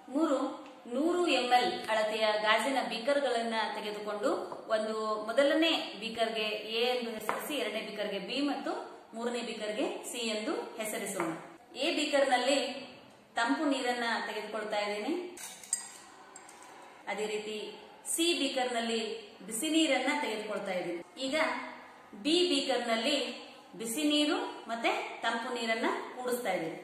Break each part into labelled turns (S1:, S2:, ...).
S1: ಮೂರು ನೂರು ಎಂಎಲ್ ಅಳತೆಯ ಗಾಜಿನ ಬೀಕರ್ಗಳನ್ನ ತೆಗೆದುಕೊಂಡು ಒಂದು ಮೊದಲನೇ ಬೀಕರ್ಗೆ ಎ ಎಂದು ಹೆಸರಿಸಿ ಎರಡನೇ ಬೀಕರ್ಗೆ ಬಿ ಮತ್ತು ಮೂರನೇ ಬೀಕರ್ಗೆ ಸಿ ಎಂದು ಹೆಸರಿಸೋಣ ಎ ಬೀಕರ್ನಲ್ಲಿ ತಂಪು ನೀರನ್ನ ತೆಗೆದುಕೊಳ್ತಾ ಇದ್ದೇನೆ ಅದೇ ರೀತಿ ಸಿ ಬೀಕರ್ನಲ್ಲಿ ಬಿಸಿ ನೀರನ್ನ ತೆಗೆದುಕೊಳ್ತಾ ಇದ್ದೀನಿ ಈಗ ಬಿ ಬೀಕರ್ನಲ್ಲಿ ಬಿಸಿ ನೀರು ಮತ್ತೆ ತಂಪು ನೀರನ್ನ ಕೂಡಿಸ್ತಾ ಇದ್ದೀನಿ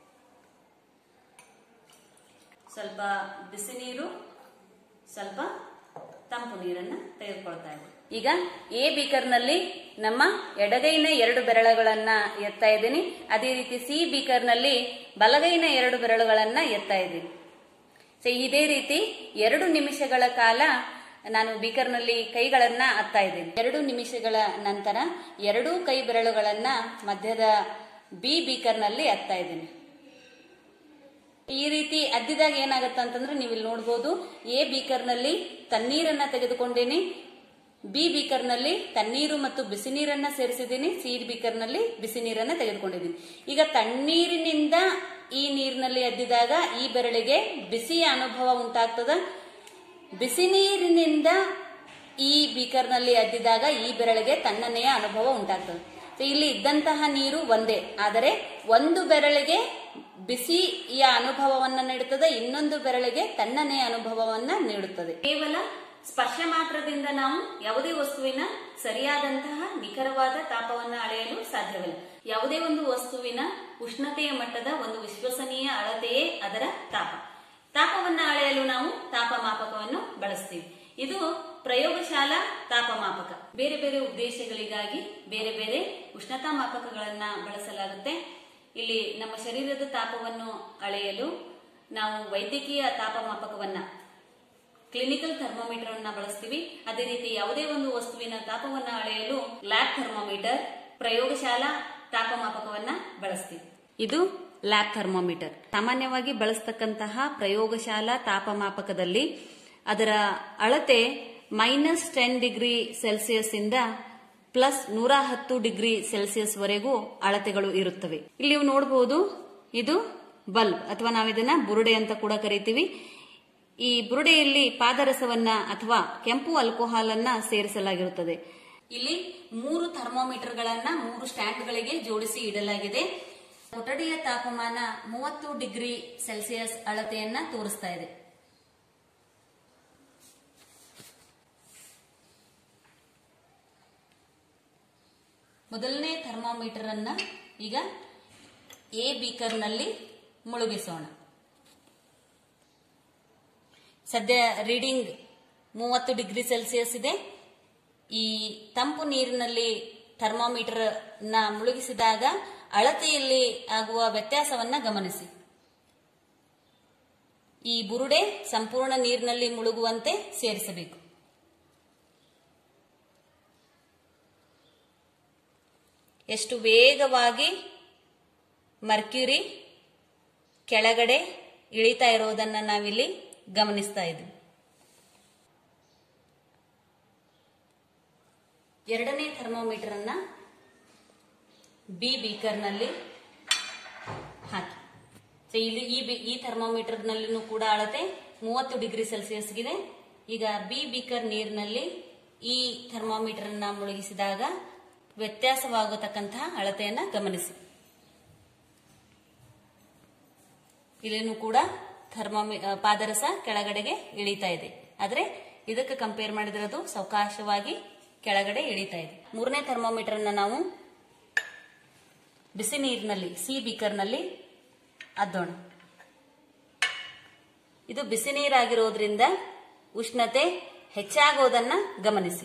S1: ಸ್ವಲ್ಪ ಬಿಸಿ ನೀರು ಸ್ವಲ್ಪ ತಂಪು ನೀರನ್ನ ತೆಗೆದುಕೊಳ್ತಾ ಇದ್ದೀನಿ ಈಗ ಎ ಬೀಕರ್ನಲ್ಲಿ ನಮ್ಮ ಎಡಗೈನ ಎರಡು ಬೆರಳುಗಳನ್ನ ಎತ್ತಾ ಇದ್ದೀನಿ ಅದೇ ರೀತಿ ಸಿ ಬೀಕರ್ನಲ್ಲಿ ಬಲಗೈನ ಎರಡು ಬೆರಳುಗಳನ್ನ ಎತ್ತಾ ಇದ್ದೀನಿ ಸೊ ಇದೇ ರೀತಿ ಎರಡು ನಿಮಿಷಗಳ ಕಾಲ ನಾನು ಬೀಕರ್ನಲ್ಲಿ ಕೈಗಳನ್ನ ಅತ್ತಾ ಇದ್ದೀನಿ ಎರಡು ನಿಮಿಷಗಳ ನಂತರ ಎರಡೂ ಕೈ ಬೆರಳುಗಳನ್ನ ಮಧ್ಯದ ಬಿ ಬೀಕರ್ನಲ್ಲಿ ಅತ್ತಾ ಇದ್ದೀನಿ ಈ ರೀತಿ ಅದ್ದಿದಾಗ ಏನಾಗುತ್ತೆ ಅಂತಂದ್ರೆ ನೀವು ಇಲ್ಲಿ ನೋಡ್ಬೋದು ಎ ಬೀಕರ್ನಲ್ಲಿ ತಣ್ಣೀರನ್ನ ತೆಗೆದುಕೊಂಡೇನಿ ಬಿ ಬೀಕರ್ನಲ್ಲಿ ತಣ್ಣೀರು ಮತ್ತು ಬಿಸಿ ನೀರನ್ನ ಸೇರಿಸಿದ್ದೀನಿ ಸಿ ಬೀಕರ್ನಲ್ಲಿ ಬಿಸಿ ನೀರನ್ನ ತೆಗೆದುಕೊಂಡಿದ್ದೀನಿ ಈಗ ತಣ್ಣೀರಿನಿಂದ ಈ ನೀರಿನಲ್ಲಿ ಅದ್ದಿದಾಗ ಈ ಬೆರಳಿಗೆ ಬಿಸಿಯ ಅನುಭವ ಉಂಟಾಗ್ತದ ಬಿಸಿ ನೀರಿನಿಂದ ಈ ಬೀಕರ್ನಲ್ಲಿ ಅದ್ದಿದಾಗ ಈ ಬೆರಳಿಗೆ ತಣ್ಣನೆಯ ಅನುಭವ ಉಂಟಾಗ್ತದೆ ಸೊ ಇಲ್ಲಿ ಇದ್ದಂತಹ ನೀರು ಒಂದೇ ಆದರೆ ಒಂದು ಬೆರಳಿಗೆ ಬಿಸಿಯ ಅನುಭವವನ್ನ ನೀಡುತ್ತದೆ ಇನ್ನೊಂದು ಬೆರಳಿಗೆ ತಣ್ಣನೆಯ ಅನುಭವವನ್ನ ನೀಡುತ್ತದೆ ಕೇವಲ ಸ್ಪರ್ಶ ಮಾತ್ರದಿಂದ ನಾವು ಯಾವುದೇ ವಸ್ತುವಿನ ಸರಿಯಾದಂತಹ ನಿಖರವಾದ ತಾಪವನ್ನ ಅಳೆಯಲು ಸಾಧ್ಯವಿಲ್ಲ ಯಾವುದೇ ಒಂದು ವಸ್ತುವಿನ ಉಷ್ಣತೆಯ ಮಟ್ಟದ ಒಂದು ವಿಶ್ವಸನೀಯ ಅಳತೆಯೇ ಅದರ ತಾಪ ತಾಪವನ್ನ ಅಳೆಯಲು ನಾವು ತಾಪಮಾಪಕವನ್ನು ಬಳಸ್ತೀವಿ ಇದು ಪ್ರಯೋಗಶಾಲಾ ತಾಪಮಾಪಕ ಬೇರೆ ಬೇರೆ ಉದ್ದೇಶಗಳಿಗಾಗಿ ಬೇರೆ ಬೇರೆ ಉಷ್ಣತಾ ಮಾಪಕಗಳನ್ನ ಬಳಸಲಾಗುತ್ತೆ ಇಲ್ಲಿ ನಮ್ಮ ಶರೀರದ ತಾಪವನ್ನು ಅಳೆಯಲು ನಾವು ವೈದ್ಯಕೀಯ ತಾಪಮಾಪಕವನ್ನ ಕ್ಲಿನಿಕಲ್ ಥರ್ಮೋಮೀಟರ್ ಅನ್ನ ಬಳಸ್ತೀವಿ ಅದೇ ರೀತಿ ಯಾವುದೇ ಒಂದು ವಸ್ತುವಿನ ತಾಪವನ್ನ ಅಳೆಯಲು ಲ್ಯಾಬ್ ಥರ್ಮೋಮೀಟರ್ ಪ್ರಯೋಗಶಾಲಾ ತಾಪಮಾಪಕವನ್ನ ಬಳಸ್ತೀವಿ ಇದು ಲ್ಯಾಬ್ ಥರ್ಮೋಮೀಟರ್ ಸಾಮಾನ್ಯವಾಗಿ ಬಳಸ್ತಕ್ಕಂತಹ ಪ್ರಯೋಗಶಾಲಾ ತಾಪಮಾಪಕದಲ್ಲಿ ಅದರ ಅಳತೆ ಮೈನಸ್ ಟೆನ್ ಡಿಗ್ರಿ ಸೆಲ್ಸಿಯಸ್ ಇಂದ ಪ್ಲಸ್ ನೂರ ಹತ್ತು ಡಿಗ್ರಿ ಸೆಲ್ಸಿಯಸ್ ವರೆಗೂ ಅಳತೆಗಳು ಇರುತ್ತವೆ ಇಲ್ಲಿ ನೀವು ನೋಡಬಹುದು ಇದು ಬಲ್ಬ್ ಅಥವಾ ನಾವು ಇದನ್ನ ಬುರುಡೆ ಅಂತ ಕೂಡ ಕರಿತೀವಿ ಈ ಬುರುಡೆಯಲ್ಲಿ ಪಾದರಸವನ್ನ ಅಥವಾ ಕೆಂಪು ಆಲ್ಕೋಹಾಲ್ ಅನ್ನ ಸೇರಿಸಲಾಗಿರುತ್ತದೆ ಇಲ್ಲಿ ಮೂರು ಥರ್ಮೋಮೀಟರ್ ಗಳನ್ನ ಮೂರು ಸ್ಟ್ಯಾಂಡ್ ಗಳಿಗೆ ಜೋಡಿಸಿ ಇಡಲಾಗಿದೆ ಕೊಠಡಿಯ ತಾಪಮಾನ ಮೂವತ್ತು ಡಿಗ್ರಿ ಸೆಲ್ಸಿಯಸ್ ಅಳತೆಯನ್ನ ತೋರಿಸ್ತಾ ಇದೆ ಮೊದಲನೇ ಥರ್ಮೋಮೀಟರ್ ಅನ್ನ ಈಗ ಎ ಬೀಕರ್ನಲ್ಲಿ ಮುಳುಗಿಸೋಣ ಸದ್ಯ ರೀಡಿಂಗ್ ಮೂವತ್ತು ಡಿಗ್ರಿ ಸೆಲ್ಸಿಯಸ್ ಇದೆ ಈ ತಂಪು ನೀರಿನಲ್ಲಿ ಥರ್ಮೋಮೀಟರ್ ನ ಮುಳುಗಿಸಿದಾಗ ಅಳತೆಯಲ್ಲಿ ಆಗುವ ವ್ಯತ್ಯಾಸವನ್ನ ಗಮನಿಸಿ ಈ ಬುರುಡೆ ಸಂಪೂರ್ಣ ನೀರಿನಲ್ಲಿ ಮುಳುಗುವಂತೆ ಸೇರಿಸಬೇಕು ಎಷ್ಟು ವೇಗವಾಗಿ ಮರ್ಕ್ಯೂರಿ ಕೆಳಗಡೆ ಇಳಿತಾ ಇರೋದನ್ನ ನಾವಿಲ್ಲಿ ಗಮನಿಸ್ತಾ ಇದ್ದೀವಿ ಎರಡನೇ ಥರ್ಮೋಮೀಟರ್ ಅನ್ನ ಬಿ ಬೀಕರ್ನಲ್ಲಿ ಹಾಕಿ ಸೊ ಇಲ್ಲಿ ಈ ಬಿ- ಈ ಥರ್ಮೋಮೀಟರ್ ನಲ್ಲಿನೂ ಕೂಡ ಅಳತೆ ಮೂವತ್ತು ಡಿಗ್ರಿ ಸೆಲ್ಸಿಯಸ್ ಇದೆ ಈಗ ಬಿ ಬೀಕರ್ ನೀರಿನಲ್ಲಿ ಈ ಥರ್ಮೋಮೀಟರ್ ಅನ್ನ ಮುಳುಗಿಸಿದಾಗ ವ್ಯತ್ಯಾಸವಾಗತಕ್ಕಂತಹ ಅಳತೆಯನ್ನ ಗಮನಿಸಿ ಇಲ್ಲಿನೂ ಕೂಡ ಥರ್ಮೋಮಿ ಆ, ಪಾದರಸ ಕೆಳಗಡೆಗೆ ಇಳಿತಾ ಇದೆ ಆದ್ರೆ ಇದಕ್ಕೆ ಕಂಪೇರ್ ಮಾಡಿದ್ರೆ ಅದು ಸಾವಕಾಶವಾಗಿ ಕೆಳಗಡೆ ಇಳಿತಾ ಇದೆ ಮೂರನೇ ಥರ್ಮೋಮೀಟರ್ ಅನ್ನ ನಾವು ಬಿಸಿ ನೀರಿನಲ್ಲಿ ಸಿ ಬೀಕರ್ನಲ್ಲಿ ಅದ್ದೋಣ ಇದು ಬಿಸಿ ನೀರಾಗಿರೋದ್ರಿಂದ ಉಷ್ಣತೆ ಹೆಚ್ಚಾಗೋದನ್ನ ಗಮನಿಸಿ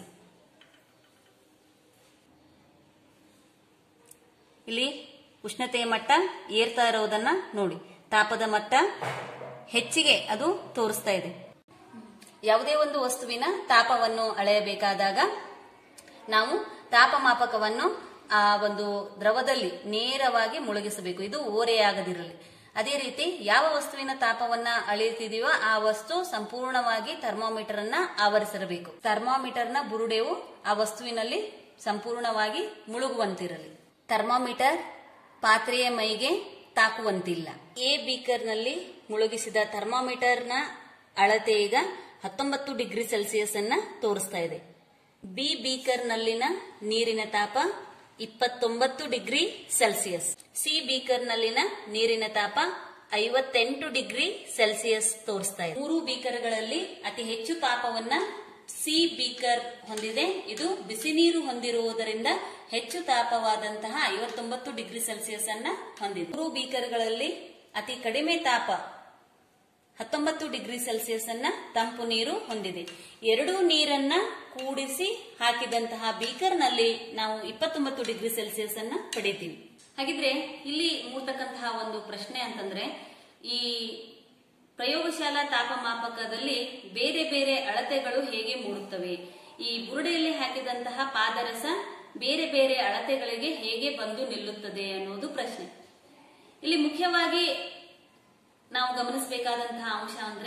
S1: ಇಲ್ಲಿ ಉಷ್ಣತೆಯ ಮಟ್ಟ ಏರ್ತಾ ಇರೋದನ್ನ ನೋಡಿ ತಾಪದ ಮಟ್ಟ ಹೆಚ್ಚಿಗೆ ಅದು ತೋರಿಸ್ತಾ ಇದೆ ಯಾವುದೇ ಒಂದು ವಸ್ತುವಿನ ತಾಪವನ್ನು ಅಳೆಯಬೇಕಾದಾಗ ನಾವು ತಾಪಮಾಪಕವನ್ನು ಆ ಒಂದು ದ್ರವದಲ್ಲಿ ನೇರವಾಗಿ ಮುಳುಗಿಸಬೇಕು ಇದು ಓರೆಯಾಗದಿರಲಿ ಅದೇ ರೀತಿ ಯಾವ ವಸ್ತುವಿನ ತಾಪವನ್ನ ಅಳೆಯುತ್ತಿದೆಯೋ ಆ ವಸ್ತು ಸಂಪೂರ್ಣವಾಗಿ ಥರ್ಮೋಮೀಟರ್ ಅನ್ನ ಆವರಿಸಿರಬೇಕು ಥರ್ಮೋಮೀಟರ್ನ ಬುರುಡೆಯು ಆ ವಸ್ತುವಿನಲ್ಲಿ ಸಂಪೂರ್ಣವಾಗಿ ಮುಳುಗುವಂತಿರಲಿ ಥರ್ಮೋಮೀಟರ್ ಪಾತ್ರೆಯ ಮೈಗೆ ತಾಕುವಂತಿಲ್ಲ ಎ ಬೀಕರ್ನಲ್ಲಿ ಮುಳುಗಿಸಿದ ಥರ್ಮಾಮೀಟರ್ನ ಅಳತೆ ಈಗ ಹತ್ತೊಂಬತ್ತು ಡಿಗ್ರಿ ಸೆಲ್ಸಿಯಸ್ ಅನ್ನ ತೋರಿಸ್ತಾ ಇದೆ ಬಿ ಬೀಕರ್ನಲ್ಲಿನ ನೀರಿನ ತಾಪ ಇಪ್ಪತ್ತೊಂಬತ್ತು ಡಿಗ್ರಿ ಸೆಲ್ಸಿಯಸ್ ಸಿ ಬೀಕರ್ನಲ್ಲಿನ ನೀರಿನ ತಾಪ ಐವತ್ತೆಂಟು ಡಿಗ್ರಿ ಸೆಲ್ಸಿಯಸ್ ತೋರಿಸ್ತಾ ಇದೆ ಮೂರು ಬೀಕರ್ಗಳಲ್ಲಿ ಅತಿ ಹೆಚ್ಚು ತಾಪವನ್ನ ಸಿ ಬೀಕರ್ ಹೊಂದಿದೆ ಇದು ಬಿಸಿ ನೀರು ಹೊಂದಿರುವುದರಿಂದ ಹೆಚ್ಚು ತಾಪವಾದಂತಹ ಐವತ್ತೊಂಬತ್ತು ಡಿಗ್ರಿ ಸೆಲ್ಸಿಯಸ್ ಅನ್ನ ಹೊಂದಿದೆ ಮೂರು ಬೀಕರ್ಗಳಲ್ಲಿ ಅತಿ ಕಡಿಮೆ ತಾಪ ಹತ್ತೊಂಬತ್ತು ಡಿಗ್ರಿ ಸೆಲ್ಸಿಯಸ್ ಅನ್ನ ತಂಪು ನೀರು ಹೊಂದಿದೆ ಎರಡೂ ನೀರನ್ನ ಕೂಡಿಸಿ ಹಾಕಿದಂತಹ ಬೀಕರ್ನಲ್ಲಿ ನಾವು ಇಪ್ಪತ್ತೊಂಬತ್ತು ಡಿಗ್ರಿ ಸೆಲ್ಸಿಯಸ್ ಅನ್ನ ಪಡಿತೀವಿ ಹಾಗಿದ್ರೆ ಇಲ್ಲಿ ಮೂಡ್ತಕ್ಕಂತಹ ಒಂದು ಪ್ರಶ್ನೆ ಅಂತಂದ್ರೆ ಈ ಪ್ರಯೋಗಶಾಲಾ ತಾಪಮಾಪಕದಲ್ಲಿ ಬೇರೆ ಬೇರೆ ಅಳತೆಗಳು ಹೇಗೆ ಮೂಡುತ್ತವೆ ಈ ಬುರುಡೆಯಲ್ಲಿ ಹಾಕಿದಂತಹ ಪಾದರಸ ಬೇರೆ ಬೇರೆ ಅಳತೆಗಳಿಗೆ ಹೇಗೆ ಬಂದು ನಿಲ್ಲುತ್ತದೆ ಅನ್ನೋದು ಪ್ರಶ್ನೆ ಇಲ್ಲಿ ಮುಖ್ಯವಾಗಿ ನಾವು ಗಮನಿಸಬೇಕಾದಂತಹ ಅಂಶ ಅಂದ್ರೆ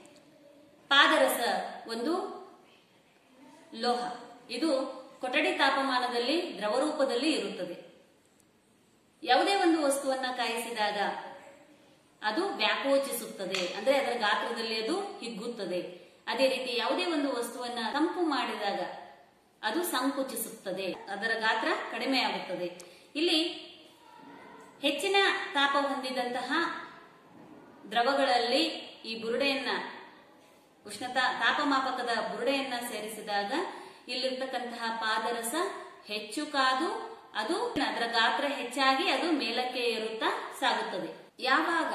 S1: ಪಾದರಸ ಒಂದು ಲೋಹ ಇದು ಕೊಠಡಿ ತಾಪಮಾನದಲ್ಲಿ ದ್ರವ ರೂಪದಲ್ಲಿ ಇರುತ್ತದೆ ಯಾವುದೇ ಒಂದು ವಸ್ತುವನ್ನ ಕಾಯಿಸಿದಾಗ ಅದು ವ್ಯಾಕೋಚಿಸುತ್ತದೆ ಅಂದ್ರೆ ಅದರ ಗಾತ್ರದಲ್ಲಿ ಅದು ಹಿಗ್ಗುತ್ತದೆ ಅದೇ ರೀತಿ ಯಾವುದೇ ಒಂದು ವಸ್ತುವನ್ನ ತಂಪು ಮಾಡಿದಾಗ ಅದು ಸಂಕುಚಿಸುತ್ತದೆ ಅದರ ಗಾತ್ರ ಕಡಿಮೆ ಆಗುತ್ತದೆ ಇಲ್ಲಿ ಹೆಚ್ಚಿನ ತಾಪ ಹೊಂದಿದಂತಹ ದ್ರವಗಳಲ್ಲಿ ಈ ಬುರುಡೆಯನ್ನ ಉಷ್ಣತಾ ತಾಪಮಾಪಕದ ಬುರುಡೆಯನ್ನ ಸೇರಿಸಿದಾಗ ಇಲ್ಲಿರ್ತಕ್ಕಂತಹ ಪಾದರಸ ಹೆಚ್ಚು ಕಾದು ಅದು ಅದರ ಗಾತ್ರ ಹೆಚ್ಚಾಗಿ ಅದು ಮೇಲಕ್ಕೆ ಏರುತ್ತಾ ಸಾಗುತ್ತದೆ ಯಾವಾಗ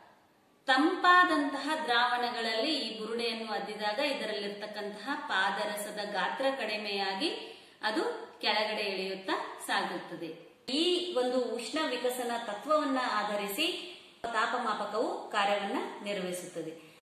S1: ತಂಪಾದಂತಹ ದ್ರಾವಣಗಳಲ್ಲಿ ಈ ಬುರುಡೆಯನ್ನು ಅದ್ದಿದಾಗ ಇದರಲ್ಲಿರ್ತಕ್ಕಂತಹ ಪಾದರಸದ ಗಾತ್ರ ಕಡಿಮೆಯಾಗಿ ಅದು ಕೆಳಗಡೆ ಇಳಿಯುತ್ತಾ ಸಾಗುತ್ತದೆ ಈ ಒಂದು ಉಷ್ಣ ವಿಕಸನ ತತ್ವವನ್ನ ಆಧರಿಸಿ ತಾಪಮಾಪಕವು ಕಾರ್ಯವನ್ನ ನಿರ್ವಹಿಸುತ್ತದೆ